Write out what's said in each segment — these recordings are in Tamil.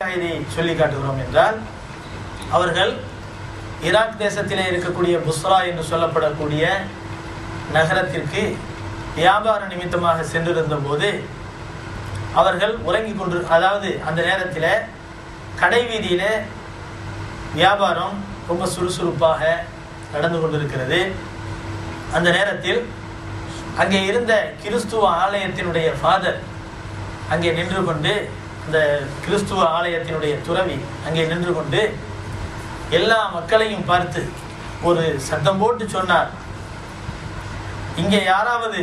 இதை சொல்லி காட்டுகிறோம் என்றால் அவர்கள் ஈராக் தேசத்திலே இருக்கக்கூடிய புஸ்ரா என்று சொல்லப்படக்கூடிய நகரத்திற்கு வியாபார நிமித்தமாக சென்றிருந்த போது அவர்கள் உறங்கிக் கொண்டு அதாவது அந்த நேரத்தில் கடை வீதியில வியாபாரம் ரொம்ப சுறுசுறுப்பாக நடந்து கொண்டிருக்கிறது அந்த நேரத்தில் அங்கே இருந்த கிறிஸ்துவ ஆலயத்தினுடைய ஃபாதர் அங்கே நின்று கொண்டு இந்த கிறிஸ்துவ ஆலயத்தினுடைய துறவி அங்கே நின்று கொண்டு எல்லா மக்களையும் பார்த்து ஒரு சத்தம் போட்டு சொன்னார் இங்கே யாராவது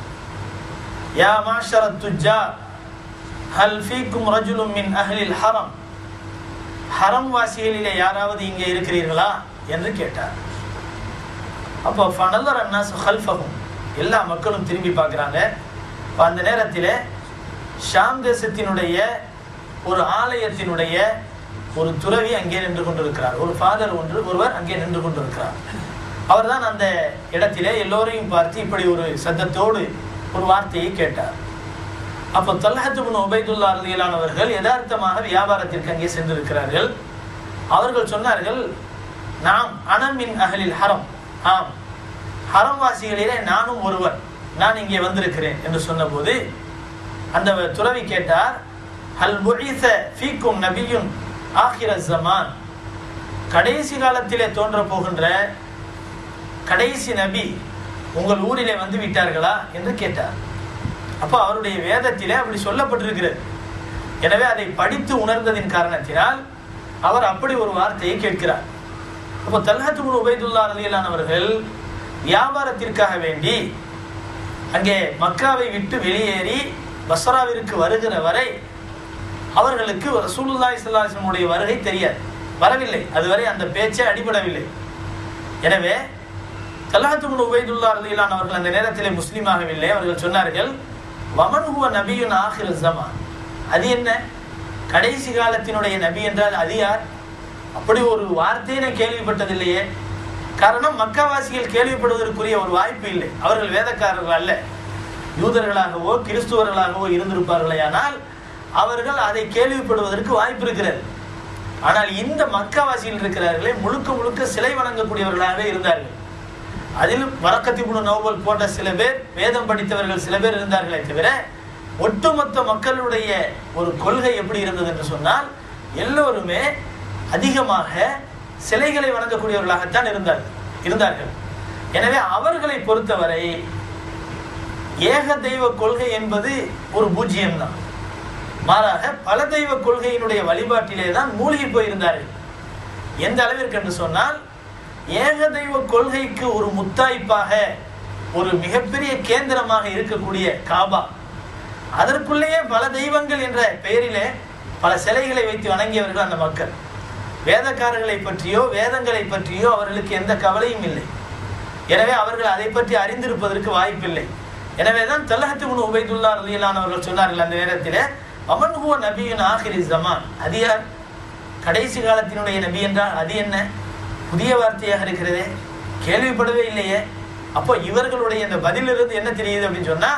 யா மாஷர துஜா ஹல் ஃபீக்கும் ரஜுலும் மின் அஹ்லில் ஹரம் ஹரம் வாசிகளிலே யாராவது இங்கே இருக்கிறீர்களா என்று கேட்டார் அப்போ ஃபனல்லர் அன்னாஸ் ஹல்ஃபகும் எல்லா மக்களும் திரும்பி பார்க்குறாங்க அப்ப அந்த நேரத்தில் ஷாம் தேசத்தினுடைய ஒரு ஆலயத்தினுடைய ஒரு துறவி அங்கே நின்று கொண்டிருக்கிறார் ஒரு ஃபாதர் ஒன்று ஒருவர் அங்கே நின்று கொண்டிருக்கிறார் அவர்தான் அந்த இடத்திலே எல்லோரையும் பார்த்து இப்படி ஒரு சத்தத்தோடு ஒரு வார்த்தையை கேட்டார் அப்போ தொல்லஹத்துபின் உபைதுல்லா அருதியிலானவர்கள் யதார்த்தமாக வியாபாரத்திற்கு அங்கே சென்றிருக்கிறார்கள் அவர்கள் சொன்னார்கள் நாம் அனமின் அகலில் ஹரம் ஆம் ஹரம் வாசிகளிலே நானும் ஒருவர் நான் இங்கே வந்திருக்கிறேன் என்று சொன்னபோது அந்த துறவி கேட்டார் ஹல் முழிச ஃபீக்கும் நபியுன் ஆஹிர ஜமான் கடைசி காலத்திலே தோன்ற போகின்ற கடைசி நபி உங்கள் ஊரிலே வந்து விட்டார்களா என்று கேட்டார் அப்போ அவருடைய வேதத்திலே அப்படி சொல்லப்பட்டிருக்கிறது எனவே அதை படித்து உணர்ந்ததின் காரணத்தினால் அவர் அப்படி ஒரு வார்த்தையை கேட்கிறார் அப்போ தல்ஹத்து உபைதுல்லா ரலியலானவர்கள் வியாபாரத்திற்காக வேண்டி அங்கே மக்காவை விட்டு வெளியேறி பஸ்ராவிற்கு வருகிற வரை அவர்களுக்கு ரசூலுல்லாஹி ஸல்லல்லாஹு வருகை தெரியாது வரவில்லை அதுவரை அந்த பேச்சே அடிபடவில்லை எனவே தலாத்துமுன் உபைதுல்லா ரலியல்லான் அவர்கள் அந்த நேரத்திலே முஸ்லீமாகவில்லை அவர்கள் சொன்னார்கள் வமன் ஹுவ நபியுன் ஆஹிர் ஜமான் அது என்ன கடைசி காலத்தினுடைய நபி என்றால் அது யார் அப்படி ஒரு வார்த்தையை நான் கேள்விப்பட்டதில்லையே காரணம் மக்காவாசிகள் கேள்விப்படுவதற்குரிய ஒரு வாய்ப்பு இல்லை அவர்கள் வேதக்காரர்கள் அல்ல யூதர்களாகவோ கிறிஸ்துவர்களாகவோ இருந்திருப்பார்களே ஆனால் அவர்கள் அதை கேள்விப்படுவதற்கு வாய்ப்பு இருக்கிறது ஆனால் இந்த மக்காவாசிகள் இருக்கிறார்களே முழுக்க முழுக்க சிலை வணங்கக்கூடியவர்களாகவே இருந்தார்கள் அதில் வரக்கத்திபுணு நோபல் போன்ற சில பேர் வேதம் படித்தவர்கள் சில பேர் இருந்தார்களே தவிர ஒட்டுமொத்த மக்களுடைய ஒரு கொள்கை எப்படி இருந்தது என்று சொன்னால் எல்லோருமே அதிகமாக சிலைகளை வணங்கக்கூடியவர்களாகத்தான் இருந்தார்கள் இருந்தார்கள் எனவே அவர்களை பொறுத்தவரை ஏக தெய்வ கொள்கை என்பது ஒரு பூஜ்ஜியம் தான் மாறாக பல தெய்வ கொள்கையினுடைய வழிபாட்டிலே தான் மூழ்கி போயிருந்தார்கள் எந்த அளவிற்கு என்று சொன்னால் ஏக தெய்வ கொள்கைக்கு ஒரு முத்தாய்ப்பாக ஒரு மிகப்பெரிய கேந்திரமாக இருக்கக்கூடிய காபா அதற்குள்ளேயே பல தெய்வங்கள் என்ற பெயரிலே பல சிலைகளை வைத்து வணங்கியவர்கள் அந்த மக்கள் வேதக்காரர்களை பற்றியோ வேதங்களை பற்றியோ அவர்களுக்கு எந்த கவலையும் இல்லை எனவே அவர்கள் அதை பற்றி அறிந்திருப்பதற்கு வாய்ப்பில்லை எனவே தான் தல்லஹத்து முன் உபைதுல்லா ரலியலானவர்கள் சொன்னார்கள் அந்த நேரத்தில் அமன் ஹுவ நபியின் ஆஹிரி ஜமான் அது யார் கடைசி காலத்தினுடைய நபி என்றால் அது என்ன புதிய வார்த்தையாக இருக்கிறதே கேள்விப்படவே இல்லையே அப்போ இவர்களுடைய இந்த பதிலிருந்து என்ன தெரியுது அப்படின்னு சொன்னா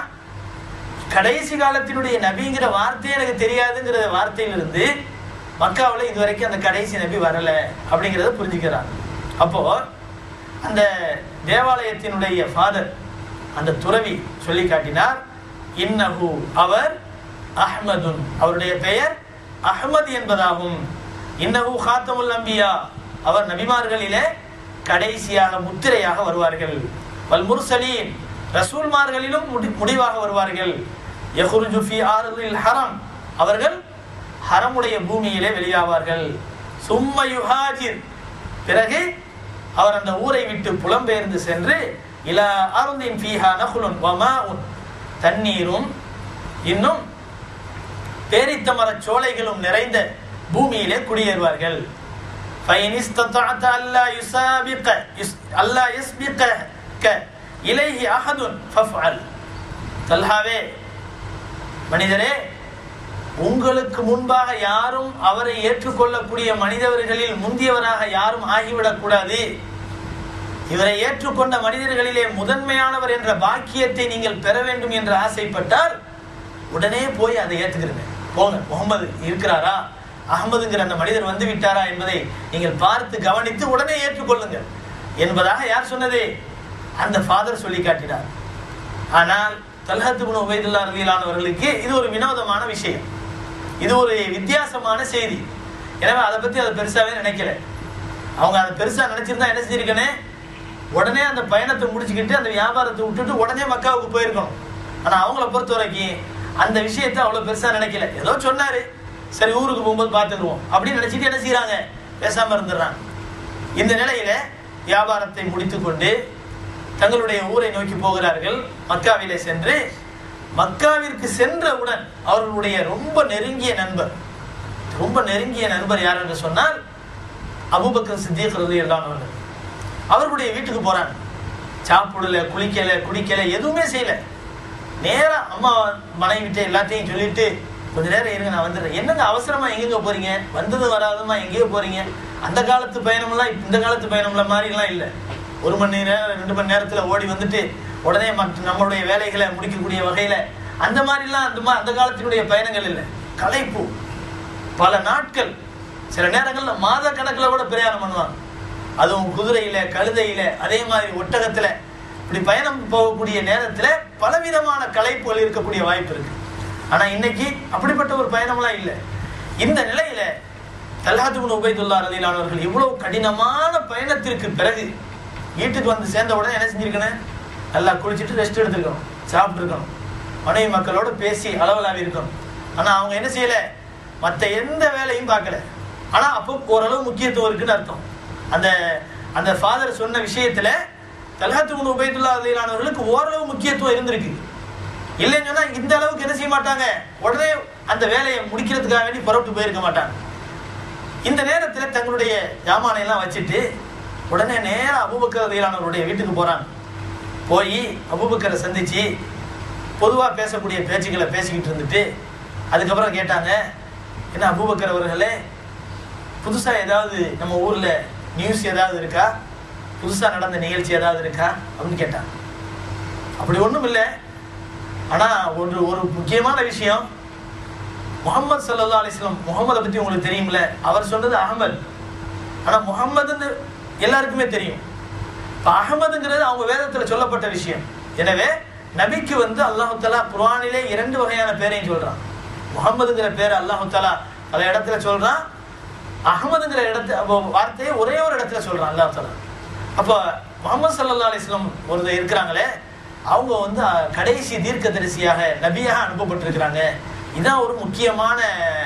கடைசி காலத்தினுடைய நபிங்கிற வார்த்தையே எனக்கு தெரியாதுங்கிற வார்த்தையிலிருந்து மக்காவில் இதுவரைக்கும் அந்த கடைசி நபி வரல அப்படிங்கிறத புரிஞ்சுக்கிறாங்க அப்போ அந்த தேவாலயத்தினுடைய ஃபாதர் அந்த துறவி சொல்லி காட்டினார் இன்னஹு அவர் அஹ்மதுன் அவருடைய பெயர் அஹ்மத் என்பதாகும் இன்னஹு ஹாத்தமுல் அம்பியா அவர் நபிமார்களிலே கடைசியாக முத்திரையாக வருவார்கள் வல் முர்சலீன் ரசூல்மார்களிலும் முடி முடிவாக வருவார்கள் யஹுர்ஜு ஃபி ஆறுதில் ஹரம் அவர்கள் ஹரமுடைய பூமியிலே வெளியாவார்கள் சும்ம யுஹாஜிர் பிறகு அவர் அந்த ஊரை விட்டு புலம்பெயர்ந்து சென்று இலா அருந்தின் ஃபீஹா நகுலுன் வமாஉன் தண்ணீரும் இன்னும் பேரித்தமர சோலைகளும் நிறைந்த பூமியிலே குடியேறுவார்கள் فإن استطعت ألا يسابق ألا يسبقك إليه أحد فافعل தல்ஹாவே மனிதரே உங்களுக்கு முன்பாக யாரும் அவரை ஏற்றுக்கொள்ளக்கூடிய மனிதர்களில் முந்தியவராக யாரும் ஆகிவிடக் கூடாது இவரை ஏற்றுக்கொண்ட மனிதர்களிலே முதன்மையானவர் என்ற பாக்கியத்தை நீங்கள் பெற வேண்டும் என்று ஆசைப்பட்டால் உடனே போய் அதை ஏற்றுக்கிறேன் போங்க முகமது இருக்கிறாரா அகமதுங்கிற அந்த மனிதர் வந்து விட்டாரா என்பதை நீங்கள் பார்த்து கவனித்து உடனே ஏற்றுக்கொள்ளுங்கள் என்பதாக யார் சொன்னதே அந்த ஃபாதர் சொல்லி காட்டினார் ஆனால் தல்ஹத்து குண உபைதுல்லா ரலியலானவர்களுக்கு இது ஒரு வினோதமான விஷயம் இது ஒரு வித்தியாசமான செய்தி எனவே அதை பத்தி அதை பெருசாவே நினைக்கல அவங்க அதை பெருசா நினைச்சிருந்தா என்ன செஞ்சிருக்கனே உடனே அந்த பயணத்தை முடிச்சுக்கிட்டு அந்த வியாபாரத்தை விட்டுட்டு உடனே மக்காவுக்கு போயிருக்கணும் ஆனா அவங்கள பொறுத்த வரைக்கும் அந்த விஷயத்தை அவ்வளவு பெருசா நினைக்கல ஏதோ சொன்னாரு சரி ஊருக்கு போகும்போது பார்த்துக்குருவோம் அப்படின்னு நினைச்சிட்டு என்ன செய்யறாங்க பேசாம இருந்துடுறாங்க இந்த நிலையில வியாபாரத்தை முடித்துக்கொண்டு தங்களுடைய ஊரை நோக்கி போகிறார்கள் மக்காவிலே சென்று மக்காவிற்கு சென்றவுடன் அவர்களுடைய ரொம்ப நெருங்கிய நண்பர் ரொம்ப நெருங்கிய நண்பர் யார் என்று சொன்னால் அபூபக்கர் சித்திக் ரலியல்லாஹு அவர்கள் அவர்களுடைய வீட்டுக்கு போறாங்க சாப்பிடல குளிக்கல குடிக்கல எதுவுமே செய்யல நேரா அம்மா மனைவிட்ட எல்லாத்தையும் சொல்லிட்டு கொஞ்ச நேரம் இருங்க நான் வந்துடுறேன் என்னங்க அவசரமா எங்கெங்க போறீங்க வந்தது வராதமா எங்கேயோ போறீங்க அந்த காலத்து பயணம்லாம் இப்ப இந்த காலத்து பயணம்ல மாதிரிலாம் இல்லை ஒரு மணி நேரம் ரெண்டு மணி நேரத்துல ஓடி வந்துட்டு உடனே மற்ற நம்மளுடைய வேலைகளை முடிக்கக்கூடிய வகையில அந்த மாதிரிலாம் அந்த மா அந்த காலத்தினுடைய பயணங்கள் இல்லை களைப்பு பல நாட்கள் சில நேரங்கள்ல மாத கணக்குல கூட பிரயாணம் பண்ணுவாங்க அதுவும் குதிரையில கழுதையில அதே மாதிரி ஒட்டகத்துல இப்படி பயணம் போகக்கூடிய நேரத்துல பலவிதமான களைப்புகள் இருக்கக்கூடிய வாய்ப்பு இருக்கு ஆனா இன்னைக்கு அப்படிப்பட்ட ஒரு பயணம்லாம் இல்லை இந்த நிலையில தல்ஹாத்துபின் உபைதுல்லா ரலிலானவர்கள் இவ்வளவு கடினமான பயணத்திற்கு பிறகு வீட்டுக்கு வந்து சேர்ந்த உடனே என்ன செஞ்சிருக்கணும் நல்லா குளிச்சுட்டு ரெஸ்ட் எடுத்துருக்கணும் சாப்பிட்டு இருக்கணும் மனைவி மக்களோட பேசி அளவலாவி இருக்கணும் ஆனா அவங்க என்ன செய்யல மற்ற எந்த வேலையும் பார்க்கல ஆனா அப்போ ஓரளவு முக்கியத்துவம் இருக்குன்னு அர்த்தம் அந்த அந்த ஃபாதர் சொன்ன விஷயத்துல தல்ஹத்து உபைதுல்லா ரலிலானவர்களுக்கு ஓரளவு முக்கியத்துவம் இருந்திருக்கு இல்லைன்னு சொன்னா இந்த அளவுக்கு என்ன செய்ய மாட்டாங்க உடனே அந்த வேலையை முடிக்கிறதுக்காக வேண்டி புறப்பட்டு போயிருக்க மாட்டாங்க இந்த நேரத்துல தங்களுடைய ஜாமானை எல்லாம் வச்சுட்டு உடனே நேரா அபூபக்கர் ரலியல்லானவருடைய வீட்டுக்கு போறாங்க போய் அபூபக்கரை சந்திச்சு பொதுவா பேசக்கூடிய பேச்சுக்களை பேசிக்கிட்டு இருந்துட்டு அதுக்கப்புறம் கேட்டாங்க என்ன அபூபக்கர் அவர்களே புதுசா ஏதாவது நம்ம ஊர்ல நியூஸ் ஏதாவது இருக்கா புதுசா நடந்த நிகழ்ச்சி ஏதாவது இருக்கா அப்படின்னு கேட்டாங்க அப்படி ஒண்ணும் இல்லை ஆனா ஒன்று ஒரு முக்கியமான விஷயம் முகமது சல்லா அலிஸ்லாம் முகமதை பத்தி உங்களுக்கு தெரியும்ல அவர் சொன்னது அகமது ஆனா முகம்மதுன்னு எல்லாருக்குமே தெரியும் இப்ப அகமதுங்கிறது அவங்க வேதத்துல சொல்லப்பட்ட விஷயம் எனவே நபிக்கு வந்து அல்லாஹு தலா குர்ஆனிலே இரண்டு வகையான பேரையும் சொல்றான் முகம்மதுங்கிற பேரை அல்லாஹு தலா பல இடத்துல சொல்றான் அகமதுங்கிற இடத்து அப்போ வார்த்தையை ஒரே ஒரு இடத்துல சொல்றான் அல்லாஹ் தலா அப்போ முகமது சல்லா அலிஸ்லாம் ஒரு இருக்கிறாங்களே அவங்க வந்து அஹ், கடைசி தீர்க்கதரிசியாக நபியாக அனுப்பப்பட்டிருக்கிறாங்க இதான் ஒரு முக்கியமான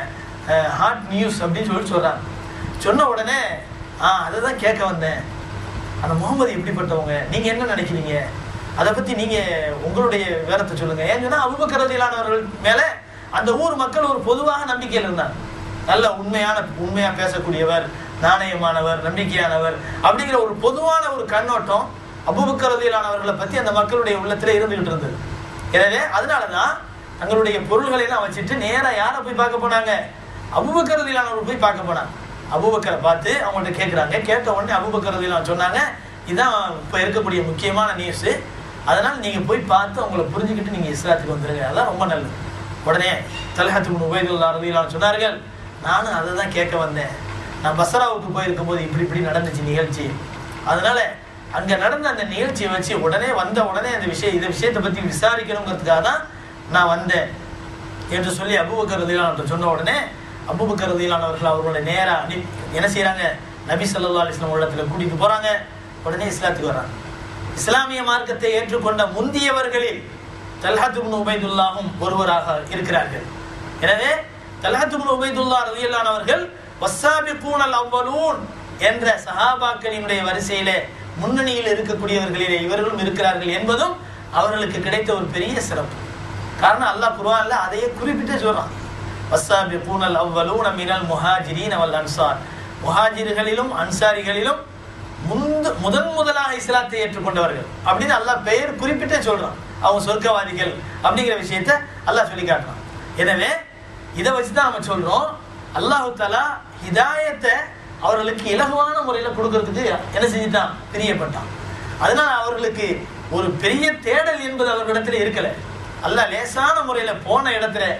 ஹாட் நியூஸ் அப்படின்னு சொல்லி சொல்றாங்க சொன்ன உடனே ஆ அதை தான் கேட்க வந்தேன் அந்த முகமது எப்படிப்பட்டவங்க நீங்க என்ன நினைக்கிறீங்க அதை பத்தி நீங்க உங்களுடைய விவரத்தை சொல்லுங்க ஏன்னு சொன்னா அபுபக்கரதியிலானவர்கள் மேல அந்த ஊர் மக்கள் ஒரு பொதுவாக நம்பிக்கையில் இருந்தாங்க நல்ல உண்மையான உண்மையா பேசக்கூடியவர் நாணயமானவர் நம்பிக்கையானவர் அப்படிங்கிற ஒரு பொதுவான ஒரு கண்ணோட்டம் அபுபக்கரதியிலானவர்களை பத்தி அந்த மக்களுடைய உள்ளத்துல இருந்துகிட்டு இருந்தது எனவே அதனாலதான் தங்களுடைய பொருள்களை எல்லாம் வச்சுட்டு நேரா யாரை போய் பார்க்க போனாங்க அபுபக்கரதியிலானவர் போய் பார்க்க போனாங்க அபூபக்கரை பார்த்து அவங்கள்ட்ட கேட்குறாங்க கேட்ட உடனே அபூபக்கரதிலாம் சொன்னாங்க இதான் இப்போ இருக்கக்கூடிய முக்கியமான நியூஸு அதனால் நீங்கள் போய் பார்த்து அவங்கள புரிஞ்சுக்கிட்டு நீங்கள் இஸ்லாத்துக்கு வந்துருங்க அதான் ரொம்ப நல்லது உடனே தலஹத்து உபயதுல்லா ரதிலாம் சொன்னார்கள் நானும் அதை தான் கேட்க வந்தேன் நான் பசராவுக்கு போயிருக்கும் போது இப்படி இப்படி நடந்துச்சு நிகழ்ச்சி அதனால அங்க நடந்த அந்த நிகழ்ச்சியை வச்சு உடனே வந்த உடனே அந்த விஷயம் இந்த விஷயத்தை பத்தி விசாரிக்கணுங்கிறதுக்காக தான் நான் வந்தேன் என்று சொல்லி அபூபக்கர் ரதிலான் சொன்ன உடனே அபூபக்கர் ரதிலானவர்கள் அவர்களுடைய நேரா அனுப்பி என்ன செய்றாங்க நபி ஸல்லல்லாஹு அலைஹி வஸல்லம் இடத்துல கூட்டிட்டு போறாங்க உடனே இஸ்லாத்துக்கு வர்றாங்க இஸ்லாமிய மார்க்கத்தை ஏற்றுக்கொண்ட முந்தியவர்களில் தல்ஹத் இப்னு உபைதுல்லாஹும் ஒருவராக இருக்கிறார்கள் எனவே தல்ஹத் இப்னு உபைதுல்லா ரலியல்லாஹு அவர்கள் வஸ்ஸாபிகூனல் அவ்வலூன் என்ற சஹாபாக்களினுடைய வரிசையிலே முன்னணியில் இருக்கக்கூடியவர்களிலே இவர்களும் இருக்கிறார்கள் என்பதும் அவர்களுக்கு கிடைத்த ஒரு பெரிய சிறப்பு காரணம் அல்லாஹ் குர்ஆன்ல அதையே குறிப்பிட்டு சொல்றான் வஸ்ஸாபிகூனல் அவ்வலூன மினல் முஹாஜிரீன் வல் அன்சார் முஹாஜிர்களிலும் அன்சாரிகளிலும் முந்து முதன் முதலாக இஸ்லாத்தை ஏற்றுக்கொண்டவர்கள் அப்படின்னு அல்லாஹ் பெயர் குறிப்பிட்டே சொல்றான் அவங்க சொர்க்கவாதிகள் அப்படிங்கிற விஷயத்த அல்லாஹ் சொல்லி காட்டுறான் எனவே இதை வச்சு தான் நம்ம சொல்றோம் அல்லாஹு தஆலா ஹிதாயத்தை அவர்களுக்கு இலகுவான முறையில கொடுக்கறதுக்கு என்ன செஞ்சுட்டான் பிரியப்பட்டான் அதனால அவர்களுக்கு ஒரு பெரிய தேடல் என்பது அவர்களிடத்துல இருக்கல அல்லாஹ் லேசான முறையில போன இடத்துல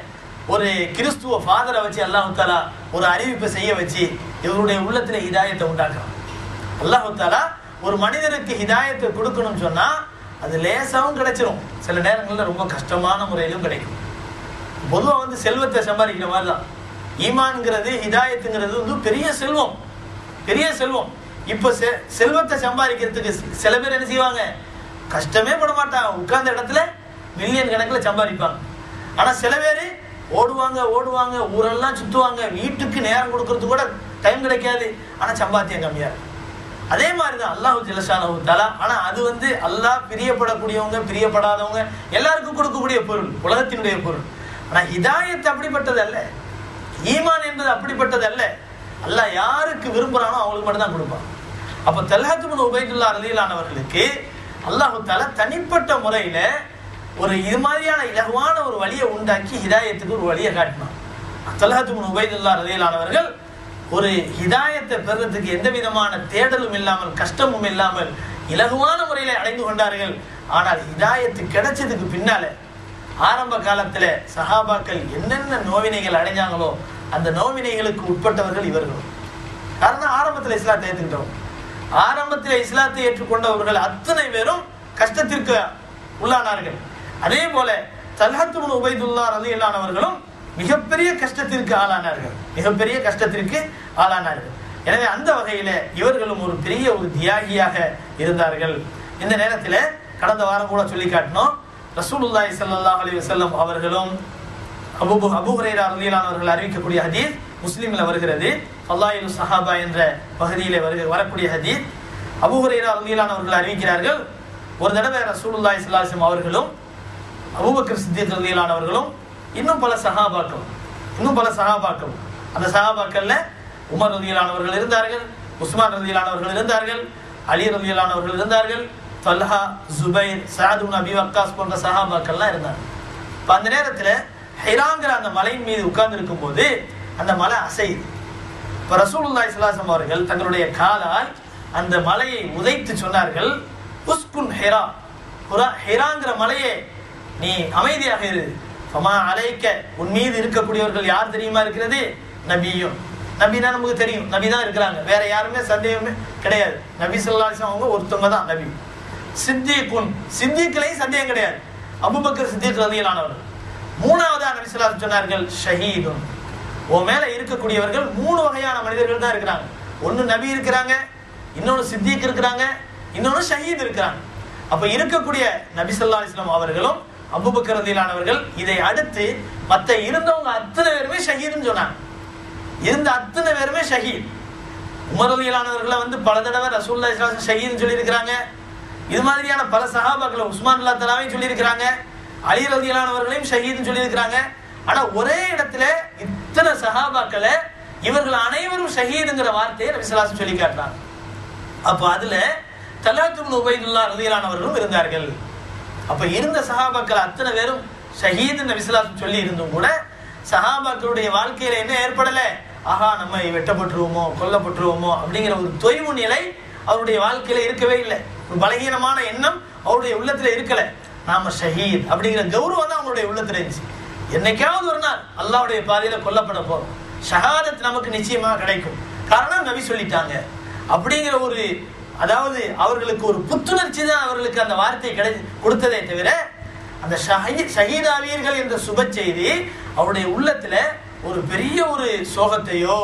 ஒரு கிறிஸ்துவ ஃபாதரை வச்சு அல்லாஹு தாலா ஒரு அறிவிப்பை செய்ய வச்சு இவருடைய உள்ளத்துல ஹிதாயத்தை உண்டாக்குறான் அல்லாஹு தாலா ஒரு மனிதருக்கு ஹிதாயத்தை கொடுக்கணும்னு சொன்னா அது லேசாவும் கிடைச்சிரும் சில நேரங்கள்ல ரொம்ப கஷ்டமான முறையிலும் கிடைக்கும் பொதுவா வந்து செல்வத்தை சம்பாதிக்கிற மாதிரி தான் ஈமான்ங்கிறது ஹிதாயத்துங்கிறது வந்து பெரிய செல்வம் பெரிய செல்வம் இப்போ செ- செல்வத்தை சம்பாதிக்கிறதுக்கு சி- சில பேர் என்ன செய்வாங்க கஷ்டமே பட மாட்டாங்க உட்கார்ந்த இடத்துல மில்லியன் கணக்கில் சம்பாதிப்பாங்க ஆனா சில பேர் ஓடுவாங்க ஓடுவாங்க ஊரெல்லாம் சுத்துவாங்க வீட்டுக்கு நேரம் கொடுக்கறது கூட டைம் கிடைக்காது ஆனா சம்பாத்தியம் கம்மியா இருக்கும் அதே மாதிரி தான் அல்லாஹு ஜலஷானஹு தலா ஆனா அது வந்து அல்லாஹ் பிரியப்படக்கூடியவங்க பிரியப்படாதவங்க எல்லாருக்கும் கொடுக்கக்கூடிய பொருள் உலகத்தினுடைய பொருள் ஆனா ஹிதாயத் அப்படிப்பட்டது அல்ல ஈமான் என்பது அப்படிப்பட்டது அல்ல அல்லாஹ் யாருக்கு விரும்புறானோ அவங்களுக்கு மட்டும் தான் கொடுப்பான் அப்ப தல்ஹத்துமன் உபைதுல்லா ரலியலானவர்களுக்கு அல்லாஹு தாலா தனிப்பட்ட முறையில ஒரு இது மாதிரியான இலகுவான ஒரு வழியை உண்டாக்கி ஹிதாயத்துக்கு ஒரு வழியை காட்டினான் தல்ஹத்துமன் உபைதுல்லா ரலியலானவர்கள் ஒரு ஹிதாயத்தை பெறுறதுக்கு எந்த விதமான தேடலும் இல்லாமல் கஷ்டமும் இல்லாமல் இலகுவான முறையில அடைந்து கொண்டார்கள் ஆனால் ஹிதாயத்து கிடைச்சதுக்கு பின்னால ஆரம்ப காலத்துல சஹாபாக்கள் என்னென்ன நோவினைகள் அடைஞ்சாங்களோ அந்த நோவினைகளுக்கு உட்பட்டவர்கள் இவர்களும் காரணம் ஆரம்பத்துல இஸ்லாத்தை ஏற்றுக்கிட்டோம் ஆரம்பத்தில் இஸ்லாத்தை ஏற்றுக்கொண்டவர்கள் அத்தனை பேரும் கஷ்டத்திற்கு உள்ளானார்கள் அதே போல தல்ஹத்துபுன் உபைதுல்லா ரலியல்லானவர்களும் மிகப்பெரிய கஷ்டத்திற்கு ஆளானார்கள் மிகப்பெரிய கஷ்டத்திற்கு ஆளானார்கள் எனவே அந்த வகையில இவர்களும் ஒரு பெரிய ஒரு தியாகியாக இருந்தார்கள் இந்த நேரத்தில் கடந்த வாரம் கூட சொல்லி காட்டினோம் ரசூலுல்லாஹி ஸல்லல்லாஹு அலைஹி வஸல்லம் அவர்களும் அபு அபு ஹுரைரா ரலியல்லாஹு அவர்கள் அறிவிக்கக்கூடிய ஹதீஸ் முஸ்லிம்ல வருகிறது ஃபல்லாயிலு சஹாபா என்ற பகுதியிலே வருக வரக்கூடிய ஹதீஸ் அபு ஹுரைரா ரலியல்லாஹு அவர்கள் அறிவிக்கிறார்கள் ஒரு தடவை ரசூலுல்லாஹி ஸல்லல்லாஹு அலைஹி வஸல்லம் அவர்களும் அபூபக்கர் சித்திக் ரலியல்லாஹு அவர்களும் இன்னும் பல சஹாபாக்கள் இன்னும் பல சஹாபாக்கள் அந்த சஹாபாக்கள்ல உமர் ரலியல்லானவர்கள் இருந்தார்கள் உஸ்மான் ரலியல்லானவர்கள் இருந்தார்கள் அலி ரலியல்லானவர்கள் இருந்தார்கள் தல்ஹா ஜுபைர் சாது நபி வக்காஸ் போன்ற சஹாபாக்கள்லாம் இருந்தாங்க இப்போ அந்த நேரத்துல ஹிராங்கிற அந்த மலையின் மீது உட்கார்ந்து இருக்கும்போது அந்த மலை அசையுது இப்போ ரசூலுல்லாஹி ஸல்லல்லாஹு அவர்கள் தங்களுடைய காலால் அந்த மலையை உதைத்து சொன்னார்கள் உஸ்குன் ஹிரா ஹுரா ஹிராங்கிற மலையே நீ அமைதியாக இரு ஃபமா அலைக்க உன் மீது இருக்கக்கூடியவர்கள் யார் தெரியுமா இருக்கிறது நபியும் நபினா நமக்கு தெரியும் நபி தான் இருக்கிறாங்க வேற யாருமே சந்தேகமே கிடையாது நபி ஸல்லல்லாஹு அலைஹி வஸல்லம் அவங்க ஒருத்தவங்க தான் நபி சித்திகுன் சித்திக்கிலையும் சந்தேகம் கிடையாது அபூபக்கர் சித்திக் ரலியல்லானவர் மூணாவதா நபி ஸல்லல்லாஹு அலைஹி வஸல்லம் சொன்னார்கள் ஷஹீதுன் உன் மேல இருக்கக்கூடியவர்கள் மூணு வகையான மனிதர்கள் தான் இருக்கிறாங்க ஒன்னு நபி இருக்கிறாங்க இன்னொன்னு சித்திக் இருக்கிறாங்க இன்னொன்னு ஷஹீத் இருக்கிறாங்க அப்ப இருக்கக்கூடிய நபி ஸல்லல்லாஹு அலைஹி வஸல்லம் அவர்களும் அபூபக்கர் ரலியல்லானவர்கள் இதை அடுத்து மத்த இருந்தவங்க அத்தனை பேருமே ஷஹீதுன்னு சொன்னாங்க இருந்த அத்தனை பேருமே ஷஹீத் உமர் ரலியல்லானவர்களை வந்து பல தடவை ரசூலுல்லாஹி ஸல்லல்லாஹு அலைஹி வஸல்லம் ஷஹீதுன்னு சொல்லியிருக்கிறாங்க இது மாதிரியான பல சஹாபாக்களை உஸ்மான் அல்லா தலாவையும் சொல்லியிருக்கிறாங்க அலி ரலியல்லானவர்களையும் ஷஹீதுன்னு சொல்லியிருக்கிறாங்க ஆனா ஒரே இடத்துல இத்தனை சஹாபாக்களை இவர்கள் அனைவரும் ஷஹீதுங்கிற வார்த்தையை நபி ஸல்லல்லாஹு அலைஹி வஸல்லம் சொல்லி காட்டுறாங்க அப்போ அதுல தலாத்தும் உபைதுல்லா ரலியல்லானவர்களும் இருந்தார்கள் அப்ப இருந்த சஹாபாக்கள் அத்தனை பேரும் ஷஹீது நபிசுல்லாஸ் சொல்லி இருந்தும் கூட சஹாபாக்களுடைய வாழ்க்கையில என்ன ஏற்படல ஆஹா நம்ம வெட்டப்பட்டுருவோமோ கொல்லப்பட்டுருவோமோ அப்படிங்கிற ஒரு தொய்வு நிலை அவருடைய வாழ்க்கையில இருக்கவே இல்லை ஒரு பலகீனமான எண்ணம் அவருடைய உள்ளத்துல இருக்கல நாம ஷஹீத் அப்படிங்கிற கௌரவம் தான் அவங்களுடைய உள்ளத்துல இருந்துச்சு என்னைக்காவது ஒரு நாள் அல்லாஹ்வுடைய பாதையில கொல்லப்பட போறோம் ஷஹாதத் நமக்கு நிச்சயமா கிடைக்கும் காரணம் நபி சொல்லிட்டாங்க அப்படிங்கிற ஒரு அதாவது அவர்களுக்கு ஒரு புத்துணர்ச்சி தான் அவர்களுக்கு அந்த வார்த்தை கிடை கொடுத்ததே தவிர அந்த ஷஹீ ஷஹீதாவீர்கள் என்ற சுப செய்தி அவருடைய உள்ளத்துல ஒரு பெரிய ஒரு சோகத்தையோ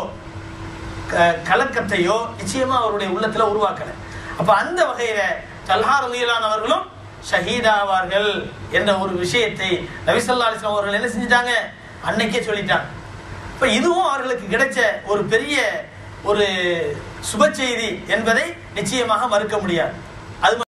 க- கலக்கத்தையோ நிச்சயமா அவருடைய உள்ளத்துல உருவாக்கல அப்ப அந்த வகையில தல்ஹா ரலியல்லானவர்களும் ஷஹீதாவார்கள் என்ற ஒரு விஷயத்தை நபிசல்லா அலிஸ்லாம் அவர்கள் என்ன செஞ்சிட்டாங்க அன்னைக்கே சொல்லிட்டாங்க இப்ப இதுவும் அவர்களுக்கு கிடைச்ச ஒரு பெரிய ஒரு சுப செய்தி என்பதை நிச்சயமாக மறுக்க முடியாது அது